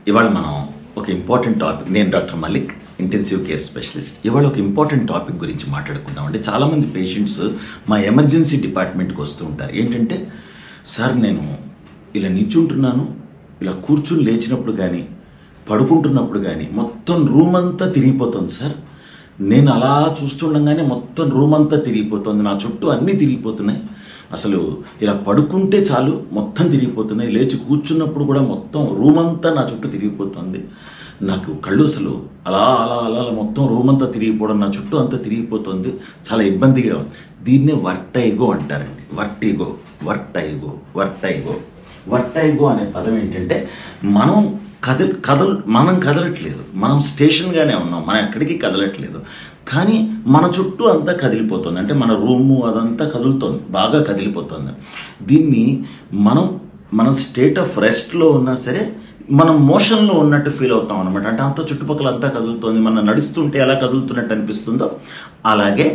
ఇవాళ మనం ఒక ఇంపార్టెంట్ టాపిక్ నేను doctor Malik intensive care specialist ఇవాళ ఒక ఇంపార్టెంట్ టాపిక్ గురించి మాట్లాడుకుందాం అంటే చాలామంది పేషెంట్స్ మా ఎమర్జెన్సీ డిపార్ట్మెంట్కి వస్తూ ఉంటారు ఏంటంటే సార్ నేను ఇలా నిల్చుంటున్నాను ఇలా కూర్చుని లేచినప్పుడు కానీ పడుకుంటున్నప్పుడు కానీ మొత్తం రూమ్ అంతా తిరిగిపోతుంది సార్ నేను అలా చూస్తుండగానే మొత్తం రూమ్ అంతా తిరిగిపోతుంది నా చుట్టూ అన్నీ తిరిగిపోతున్నాయి అసలు ఇలా పడుకుంటే చాలు మొత్తం తిరిగిపోతున్నాయి లేచి కూర్చున్నప్పుడు కూడా మొత్తం రూమ్ అంతా నా చుట్టూ తిరిగిపోతుంది నాకు కళ్ళు అసలు అలా అలా అలా అలా మొత్తం రూమ్ అంతా తిరిగిపోవడం నా చుట్టూ అంతా తిరిగిపోతుంది చాలా ఇబ్బందిగా ఉంది దీన్నే వర్టైగో అంటారండి వర్టిగో వర్టైగో వర్టైగో వర్టైగో అనే పదం ఏంటంటే మనం కదల్ కదల్ మనం కదలట్లేదు మనం స్టేషన్గానే ఉన్నాం మనం ఎక్కడికి కదలట్లేదు కానీ మన చుట్టూ అంతా కదిలిపోతుంది అంటే మన రూము అదంతా కదులుతోంది బాగా కదిలిపోతుంది దీన్ని మనం మనం స్టేట్ ఆఫ్ రెస్ట్లో ఉన్నా సరే మనం మోషన్లో ఉన్నట్టు ఫీల్ అవుతాం అనమాట అంటే అంత చుట్టుపక్కల అంతా కదులుతోంది మనం నడుస్తుంటే ఎలా కదులుతున్నట్టు అనిపిస్తుందో అలాగే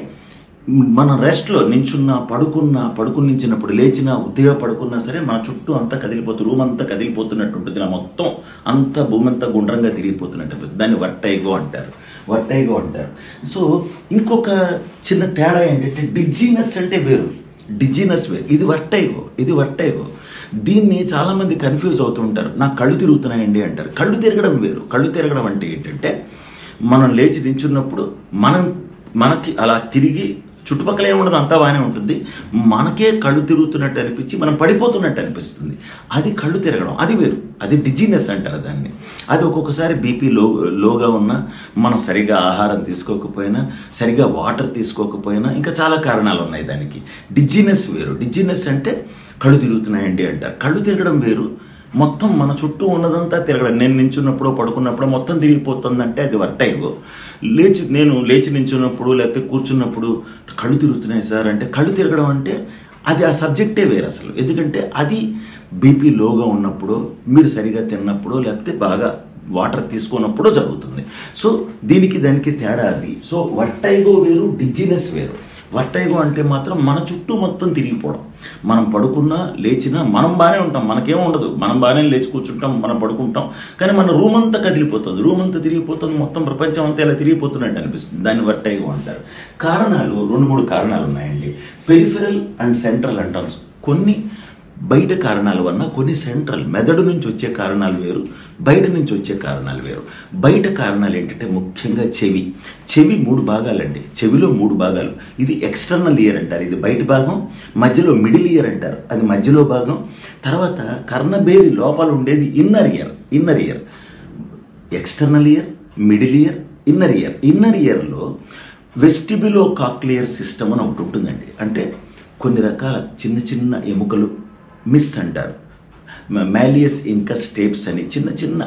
మన రెస్ట్లో నించున్నా పడుకున్నా పడుకుని నించినప్పుడు లేచినా ఉద్దిగా పడుకున్నా సరే మన చుట్టూ అంతా కదిలిపోతూ రూమ్ అంతా కదిలిపోతున్నట్టు ఉంటుంది నా మొత్తం అంతా భూమి అంతా గుండ్రంగా తిరిగిపోతున్నట్టు అనిపిస్తుంది దాన్ని వర్టైగో అంటారు వర్టైగో అంటారు సో ఇంకొక చిన్న తేడా ఏంటంటే డిజీనెస్ అంటే వేరు డిజీనెస్ వేరు ఇది వర్టైగో ఇది వర్టైగో దీన్ని చాలా మంది కన్ఫ్యూజ్ అవుతూ ఉంటారు నాకు కళ్ళు తిరుగుతున్నాయండి అంటారు కళ్ళు తిరగడం వేరు కళ్ళు తిరగడం అంటే ఏంటంటే మనం లేచి నించున్నప్పుడు మనం మనకి అలా తిరిగి చుట్టుపక్కల ఏముండదు అంతా బాగానే ఉంటుంది మనకే కళ్ళు తిరుగుతున్నట్టు అనిపించి మనం పడిపోతున్నట్టు అనిపిస్తుంది అది కళ్ళు తిరగడం అది వేరు అది డిజీనెస్ అంటారు దాన్ని అది ఒక్కొక్కసారి బీపీ లో లోగా ఉన్నా మనం సరిగా ఆహారం తీసుకోకపోయినా సరిగా వాటర్ తీసుకోకపోయినా ఇంకా చాలా కారణాలు ఉన్నాయి దానికి డిజీనెస్ వేరు డిజీనెస్ అంటే కళ్ళు తిరుగుతున్నాయండి అంటారు కళ్ళు తిరగడం వేరు మొత్తం మన చుట్టూ ఉన్నదంతా తిరగడం నేను నించున్నప్పుడు పడుకున్నప్పుడు మొత్తం తిరిగిపోతుందంటే అది వర్టైగో లేచి నేను లేచి నించున్నప్పుడు లేకపోతే కూర్చున్నప్పుడు కళ్ళు తిరుగుతున్నాయి సార్ అంటే కళ్ళు తిరగడం అంటే అది ఆ సబ్జెక్టే వేరు అసలు ఎందుకంటే అది బీపీ లోగా ఉన్నప్పుడు మీరు సరిగా తిన్నప్పుడు లేకపోతే బాగా వాటర్ తీసుకున్నప్పుడు జరుగుతుంది సో దీనికి దానికి తేడా అది సో వర్టైగో వేరు డిజినెస్ వేరు వర్టైగో అంటే మాత్రం మన చుట్టూ మొత్తం తిరిగిపోవడం మనం పడుకున్నా లేచినా మనం బాగానే ఉంటాం మనకేం ఉండదు మనం బాగానే లేచి కూర్చుంటాం మనం పడుకుంటాం కానీ మన రూమ్ అంతా కదిలిపోతుంది రూమ్ అంతా తిరిగిపోతుంది మొత్తం ప్రపంచం అంతా ఇలా తిరిగిపోతున్నట్టు అనిపిస్తుంది దాన్ని వర్టైగో అంటారు కారణాలు రెండు మూడు కారణాలు ఉన్నాయండి పెరిఫెరల్ అండ్ సెంట్రల్ అంటాం కొన్ని బయట కారణాల వల్ల కొన్ని సెంట్రల్ మెదడు నుంచి వచ్చే కారణాలు వేరు బయట నుంచి వచ్చే కారణాలు వేరు బయట కారణాలు ఏంటంటే ముఖ్యంగా చెవి చెవి మూడు భాగాలండి చెవిలో మూడు భాగాలు ఇది ఎక్స్టర్నల్ ఇయర్ అంటారు ఇది బయట భాగం మధ్యలో మిడిల్ ఇయర్ అంటారు అది మధ్యలో భాగం తర్వాత కర్ణబేరి లోపల ఉండేది inner ear inner ear external ear middle ear inner ear inner ఇయర్లో వెస్టిబులో కాక్లియర్ సిస్టమ్ అని ఒకటి ఉంటుందండి అంటే కొన్ని రకాల చిన్న చిన్న ఎముకలు మిస్ అంటారు మ్యాలియస్ ఇంకా స్టేప్స్ అని చిన్న చిన్న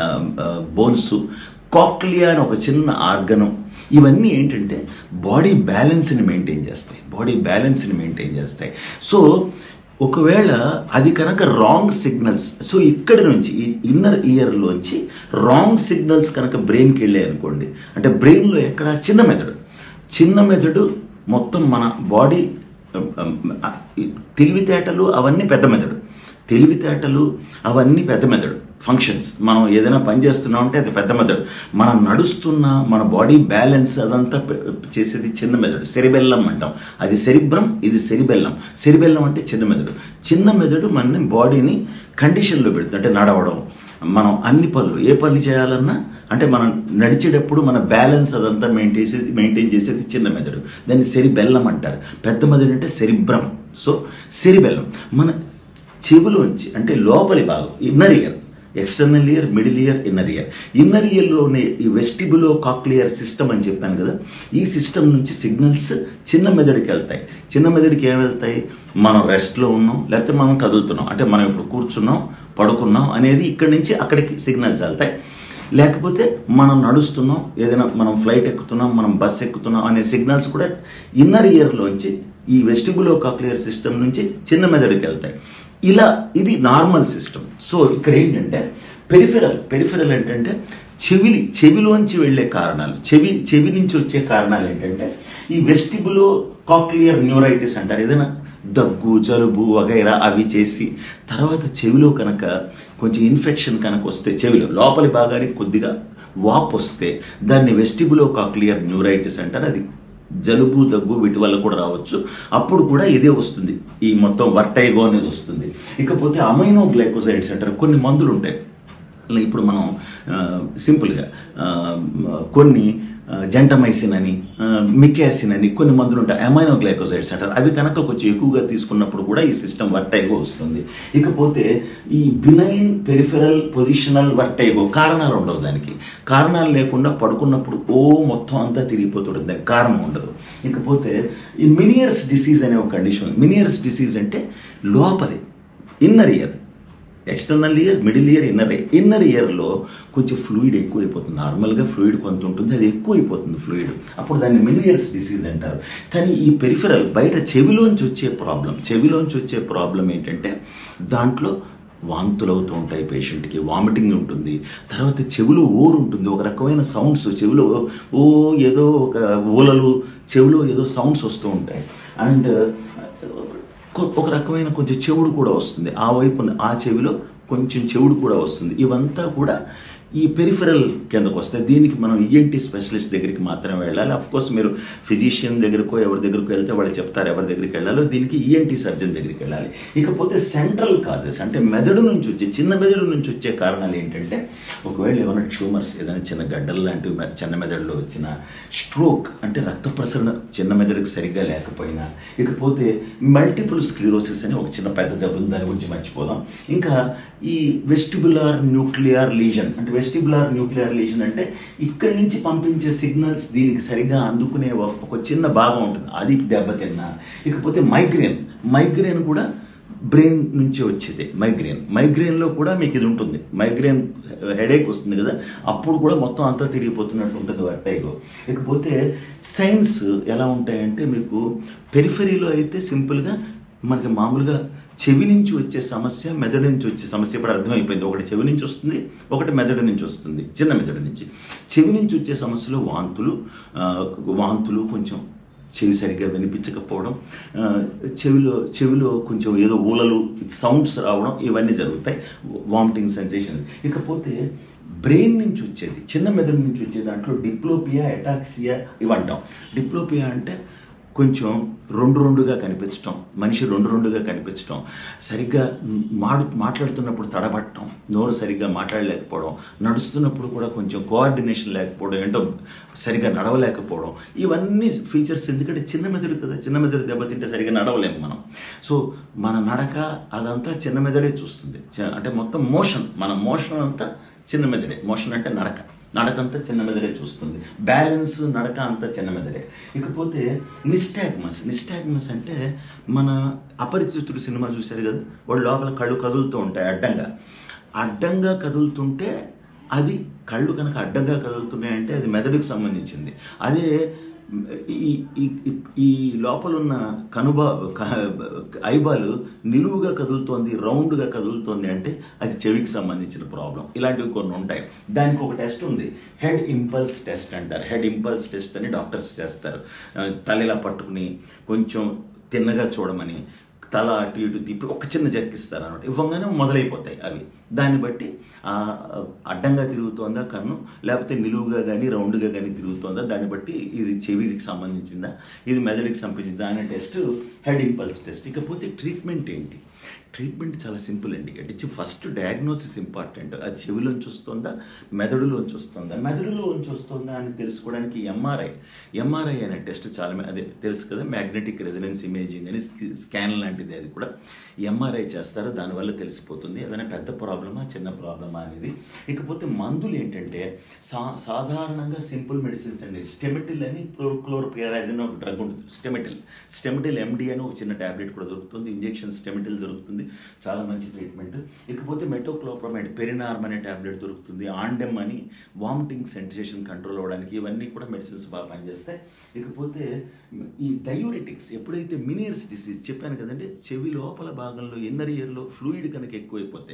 బోన్స్ కాక్లియా అని ఒక చిన్న ఆర్గనం ఇవన్నీ ఏంటంటే బాడీ బ్యాలెన్స్ని మెయింటైన్ చేస్తాయి బాడీ బ్యాలెన్స్ని మెయింటైన్ చేస్తాయి సో ఒకవేళ అది కనుక రాంగ్ సిగ్నల్స్ సో ఇక్కడి నుంచి ఈ ఇన్నర్ ఇయర్లోంచి రాంగ్ సిగ్నల్స్ కనుక బ్రెయిన్కి వెళ్ళాయి అనుకోండి అంటే బ్రెయిన్లో ఎక్కడ చిన్న మెదడు చిన్న మెదడు మొత్తం మన బాడీ తెలివితేటలు అవన్నీ పెద్ద మెదడు తెలివితేటలు అవన్నీ పెద్ద మెదడు ఫంక్షన్స్ మనం ఏదైనా పని చేస్తున్నాం అంటే అది పెద్ద మెదడు మనం నడుస్తున్న మన బాడీ బ్యాలెన్స్ అదంతా చేసేది చిన్న మెదడు సెరిబెల్లం అంటాం అది సెరిబ్రం ఇది సెరిబెల్లం సెరిబెల్లం అంటే చిన్న మెదడు చిన్న మెదడు మన బాడీని కండిషన్లో పెడుతుంది అంటే నడవడం మనం అన్ని పనులు ఏ పనులు చేయాలన్నా అంటే మనం నడిచేటప్పుడు మన బ్యాలెన్స్ అదంతా మెయింటైన్ చేసేది మెయింటైన్ చేసేది చిన్న మెదడు దాన్ని సెరిబెల్లం అంటారు పెద్ద మెదడు అంటే సెరిబ్రం సో సెరిబెల్లం మన చెవులోంచి అంటే లోపలి భాగం inner ear external ear middle ear inner ear inner ఇయర్లోనే ఈ వెస్టిబులో కాక్లియర్ సిస్టమ్ అని చెప్పాను కదా ఈ సిస్టమ్ నుంచి సిగ్నల్స్ చిన్న మెదడుకి వెళ్తాయి చిన్న మెదడుకి ఏం వెళ్తాయి మనం రెస్ట్లో ఉన్నాం లేకపోతే మనం కదులుతున్నాం అంటే మనం ఇప్పుడు కూర్చున్నాం పడుకున్నాం అనేది ఇక్కడి నుంచి అక్కడికి సిగ్నల్స్ వెళ్తాయి లేకపోతే మనం నడుస్తున్నాం ఏదైనా మనం ఫ్లైట్ ఎక్కుతున్నాం మనం బస్ ఎక్కుతున్నాం అనే సిగ్నల్స్ కూడా ఇన్నర్ ఇయర్లోంచి ఈ వెస్టిబులో కాక్లియర్ సిస్టమ్ నుంచి చిన్న మెదడుకి వెళ్తాయి ఇలా ఇది నార్మల్ సిస్టమ్ సో ఇక్కడ ఏంటంటే పెరిఫెరల్ పెరిఫెరల్ ఏంటంటే చెవిలి చెవిలోంచి వెళ్ళే కారణాలు చెవి చెవి నుంచి వచ్చే కారణాలు ఏంటంటే ఈ వెస్టిబులో కాక్లియర్ న్యూరైటిస్ అంటారు ఏదైనా దగ్గు జలుబు వగైరా అవి చేసి తర్వాత చెవిలో కనుక కొంచెం ఇన్ఫెక్షన్ కనుక వస్తే చెవిలో లోపలి భాగానికి కొద్దిగా వాప్ వస్తే దాన్ని వెస్టిబులో కాక్లియర్ న్యూరైటిస్ అంటారు అది జలుబు దగ్గు వీటి వల్ల కూడా రావచ్చు అప్పుడు కూడా ఇదే వస్తుంది ఈ మొత్తం వర్టైగో అనేది వస్తుంది ఇకపోతే అమైనో గ్లైకోసైడ్స్ అంటారు కొన్ని మందులు ఉంటాయి ఇప్పుడు మనం ఆ, సింపుల్గా ఆ, కొన్ని ఆ, జెంటమైసిన్ అని ఆ, మికాసిన్ అని కొన్ని మందులు ఉంటాయి అమైనో గ్లైకోసైడ్స్ అంటారు అవి కనుక కొంచెం ఎక్కువగా తీసుకున్నప్పుడు కూడా ఈ సిస్టమ్ వర్టైగో వస్తుంది ఇకపోతే ఈ బినైన్ పెరిఫెరల్ పొజిషనల్ వర్టైగో కారణాలు ఉండవు దానికి కారణాలు లేకుండా పడుకున్నప్పుడు ఓ మొత్తం అంతా తిరిగిపోతుంటుంది దానికి కారణం ఉండదు ఇకపోతే ఈ మినియర్స్ డిసీజ్ అనే ఒక కండిషన్ మినియర్స్ డిసీజ్ అంటే లోపలి inner ear external ear middle ear inner ear inner ఇయర్లో కొంచెం ఫ్లూయిడ్ ఎక్కువైపోతుంది నార్మల్గా ఫ్లూయిడ్ కొంత ఉంటుంది అది ఎక్కువైపోతుంది ఫ్లూయిడ్ అప్పుడు దాన్ని మిలియర్స్ డిసీజ్ అంటారు కానీ ఈ పెరిఫెరల్ బయట చెవిలోంచి వచ్చే ప్రాబ్లం చెవిలోంచి వచ్చే ప్రాబ్లం ఏంటంటే దాంట్లో వాంతులు అవుతూ ఉంటాయి పేషెంట్కి వామిటింగ్ ఉంటుంది తర్వాత చెవిలో ఓరు ఉంటుంది ఒక రకమైన సౌండ్స్ చెవిలో ఓ ఏదో ఒక ఊలలు చెవిలో ఏదో సౌండ్స్ వస్తూ ఉంటాయి అండ్ కొ- ఒక రకమైన కొంచెం చెవుడు కూడా వస్తుంది ఆ వైపు ఆ చెవిలో కొంచెం చెవుడు కూడా వస్తుంది ఇవంతా కూడా ఈ పెరిఫెరల్ కిందకు వస్తాయి దీనికి మనం ఈఎన్టీ స్పెషలిస్ట్ దగ్గరికి మాత్రమే వెళ్ళాలి అఫ్ కోర్స్ మీరు ఫిజిషియన్ దగ్గరకో ఎవరి దగ్గరకు వెళ్తే వాళ్ళు చెప్తారు ఎవరి దగ్గరికి వెళ్ళాలో దీనికి ఈఎన్టీ సర్జన్ దగ్గరికి వెళ్ళాలి ఇకపోతే సెంట్రల్ కాజెస్ అంటే మెదడు నుంచి వచ్చే చిన్న మెదడు నుంచి వచ్చే కారణాలు ఏంటంటే ఒకవేళ ఏమైనా ట్యూమర్స్ ఏదైనా చిన్న గడ్డలు లాంటివి మె- చిన్న మెదడులో వచ్చిన స్ట్రోక్ అంటే రక్త ప్రసరణ చిన్న మెదడుకు సరిగ్గా లేకపోయినా ఇకపోతే మల్టిపుల్ స్క్లిరోసిస్ అని ఒక చిన్న పెద్ద జబ్బు ఉంది, దాని గురించి మర్చిపోదాం ఇంకా ఈ వెస్టిబులార్ న్యూక్లియర్ లీజన్ అంటే వెస్టిబులార్ న్యూక్లియర్ లీజన్ అంటే ఇక్కడి నుంచి పంపించే సిగ్నల్స్ దీనికి సరిగ్గా అందుకునే ఒక ఒక చిన్న భాగం ఉంటుంది అది దెబ్బతిన్నా ఇకపోతే మైగ్రేన్ మైగ్రేన్ కూడా బ్రెయిన్ నుంచి వచ్చేది మైగ్రేన్ మైగ్రేన్లో కూడా మీకు ఇది ఉంటుంది మైగ్రేన్ హెడేక్ వస్తుంది కదా అప్పుడు కూడా మొత్తం అంతా తిరిగిపోతున్నట్టు ఉంటుంది వర్టైగో ఇకపోతే సైన్స్ ఎలా ఉంటాయంటే మీకు పెరిఫెరీలో అయితే సింపుల్గా మనకి మామూలుగా చెవి నుంచి వచ్చే సమస్య మెదడు నుంచి వచ్చే సమస్య ఇప్పుడు అర్థమైపోయింది ఒకటి చెవి నుంచి వస్తుంది ఒకటి మెదడు నుంచి వస్తుంది చిన్న మెదడు నుంచి చెవి నుంచి వచ్చే సమస్యలు వాంతులు ఆ, వాంతులు కొంచెం చెవి సరిగ్గా వినిపించకపోవడం ఆ, చెవిలో చెవిలో కొంచెం ఏదో ఊలలు సౌండ్స్ రావడం ఇవన్నీ జరుగుతాయి వామిటింగ్ సెన్సేషన్ ఇకపోతే బ్రెయిన్ నుంచి వచ్చేది చిన్న మెదడు నుంచి వచ్చే దాంట్లో డిప్లోపియా ఎటాక్సియా ఇవంటాం డిప్లోపియా అంటే కొంచెం రెండు రెండుగా కనిపించటం మనిషి రెండు రెండుగా కనిపించటం సరిగ్గా మాడు మాట్లాడుతున్నప్పుడు తడబట్టడం నోరు సరిగ్గా మాట్లాడలేకపోవడం నడుస్తున్నప్పుడు కూడా కొంచెం కోఆర్డినేషన్ లేకపోవడం ఏంటో సరిగ్గా నడవలేకపోవడం ఇవన్నీ ఫీచర్స్ ఎందుకంటే చిన్న మెదడు కదా చిన్న మెదడు దెబ్బతింటే సరిగ్గా నడవలేము మనం సో మన నడక అదంతా చిన్న మెదడే చూస్తుంది చి- అంటే మొత్తం మోషన్ మన మోషన్ అంతా చిన్న మెదడే మోషన్ అంటే నడక నడకంతా చిన్న మెదడే చూస్తుంది బ్యాలెన్స్ నడక అంతా చిన్న మెదడే ఇకపోతే నిస్టాగ్మస్ నిస్టాగ్మస్ అంటే మన అపరిచితుడు సినిమా చూశారు కదా వాడు లోపల కళ్ళు కదులుతూ ఉంటాయి అడ్డంగా అడ్డంగా కదులుతుంటే అది కళ్ళు కనుక అడ్డంగా కదులుతున్నాయంటే అది మెదడుకు సంబంధించింది అదే ఈ ఈ- ఈ- ఈ లోపల ఉన్న కనుబా క- ఐబాల్ నిలువుగా కదులుతోంది రౌండ్గా కదులుతోంది అంటే అది చెవికి సంబంధించిన ప్రాబ్లం ఇలాంటివి కొన్ని ఉంటాయి దానికి ఒక టెస్ట్ ఉంది హెడ్ ఇంపల్స్ టెస్ట్ అంటారు హెడ్ ఇంపల్స్ టెస్ట్ అని డాక్టర్స్ చేస్తారు ఆ, తలలా పట్టుకుని కొంచెం తిన్నగా చూడమని తల అటు ఇటు తిప్పి ఒక చిన్న జర్కిస్తారు అనమాట ఇవ్వగానే మొదలైపోతాయి అవి దాన్ని బట్టి ఆ, అడ్డంగా తిరుగుతోందా కన్ను లేకపోతే నిలువుగా కానీ రౌండ్గా కానీ తిరుగుతోందా దాన్ని బట్టి ఇది చెవికి సంబంధించిందా ఇది మెదడుకి సంబంధించిందా అనే టెస్ట్ హెడ్ ఇంపల్స్ టెస్ట్ ఇకపోతే ట్రీట్మెంట్ ఏంటి ట్రీట్మెంట్ చాలా సింపుల్ అండి అంటే ఫస్ట్ డయాగ్నోసిస్ ఇంపార్టెంట్ అది చెవిలోంచి వస్తుందా మెదడులోంచి వస్తుందా మెదడులోంచి వస్తుందా అని తెలుసుకోవడానికి ఎంఆర్ఐ ఎంఆర్ఐ అనే టెస్ట్ చాలా మే- అదే తెలుసు కదా మ్యాగ్నెటిక్ రెజనెన్స్ ఇమేజింగ్ అని స్కాన్ లాంటిది అది కూడా ఎంఆర్ఐ చేస్తారు దానివల్ల తెలిసిపోతుంది ఏదైనా పెద్ద ప్రాబ్లమా చిన్న ప్రాబ్లమా అనేది ఇకపోతే మందులు ఏంటంటే సా సాధారణంగా సింపుల్ మెడిసిన్స్ అండి స్టెమిటిల్ అని క్లోరోపియరాజిన్ ఒక డ్రగ్ ఉంటుంది స్టెమిటిల్ స్టెమిటిల్ ఎండి అని ఒక చిన్న టాబ్లెట్ కూడా దొరుకుతుంది ఇంజెక్షన్ స్టెమిటిల్ దొరుకుతుంది చాలా మంచి ట్రీట్మెంట్ ఇకపోతే మెటోక్లోప్రమైడ్ పెరినార్మ్ అనే టాబ్లెట్ దొరుకుతుంది ఆండెమ్ అని వామిటింగ్ సెన్సేషన్ కంట్రోల్ అవ్వడానికి ఇవన్నీ కూడా మెడిసిన్స్ బాగా పనిచేస్తాయి ఇకపోతే ఈ డయూరిటిక్స్ ఎప్పుడైతే మినియర్స్ డిసీజ్ చెప్పాను కదండి చెవి లోపల భాగంలో ఇన్నర్ ఇయర్లో ఫ్లూయిడ్ కనుక ఎక్కువైపోతే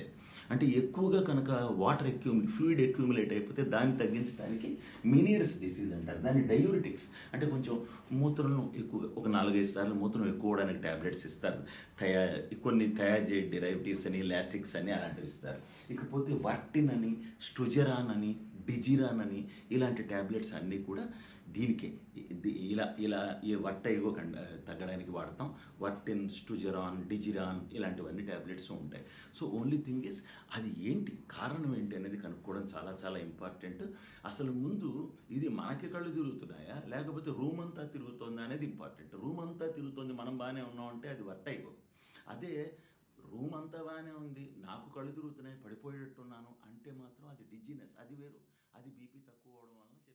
అంటే ఎక్కువగా కనుక వాటర్ ఎక్యూ ఫ్లూయిడ్ ఎక్యూములేట్ అయిపోతే దాన్ని తగ్గించడానికి మినియర్స్ డిసీజ్ అంటారు దాన్ని డయూరిటిక్స్ అంటే కొంచెం మూత్రం ఎక్కువ ఒక నాలుగైదు సార్లు మూత్రం ఎక్కువ అవడానికి ట్యాబ్లెట్స్ ఇస్తారు థయా కొన్ని థయాజైడ్ డిరైవిటివ్స్ అని లాసిక్స్ అని అలాంటివి ఇస్తారు ఇకపోతే వర్టిన్ అని స్టుజెరాన్ అని డిజిరాన్ అని ఇలాంటి ట్యాబ్లెట్స్ అన్నీ కూడా దీనికే ఇది- ఇలా ఇలా ఈ వర్ట ఇగో కండ తగ్గడానికి వాడతాం వర్టిన్ స్టుజరాన్ డిజిరాన్ ఇలాంటివన్నీ ట్యాబ్లెట్స్ ఉంటాయి సో ఓన్లీ థింగ్ ఇస్ అది ఏంటి కారణం ఏంటి అనేది కనుక్కోవడం చాలా చాలా ఇంపార్టెంట్ అసలు ముందు ఇది మనకి కళ్ళు తిరుగుతున్నాయా లేకపోతే రూమ్ అంతా తిరుగుతుందా అనేది ఇంపార్టెంట్ రూమ్ అంతా తిరుగుతుంది మనం బాగానే ఉన్నాం అంటే అది వర్ట ఇగో అదే రూమ్ అంతా బాగానే ఉంది నాకు కళ్ళు తిరుగుతున్నాయి పడిపోయేటట్టున్నాను అంటే మాత్రం అది డిజినెస్ అది వేరు అది బీపీ తక్కువ అవడం వల్ల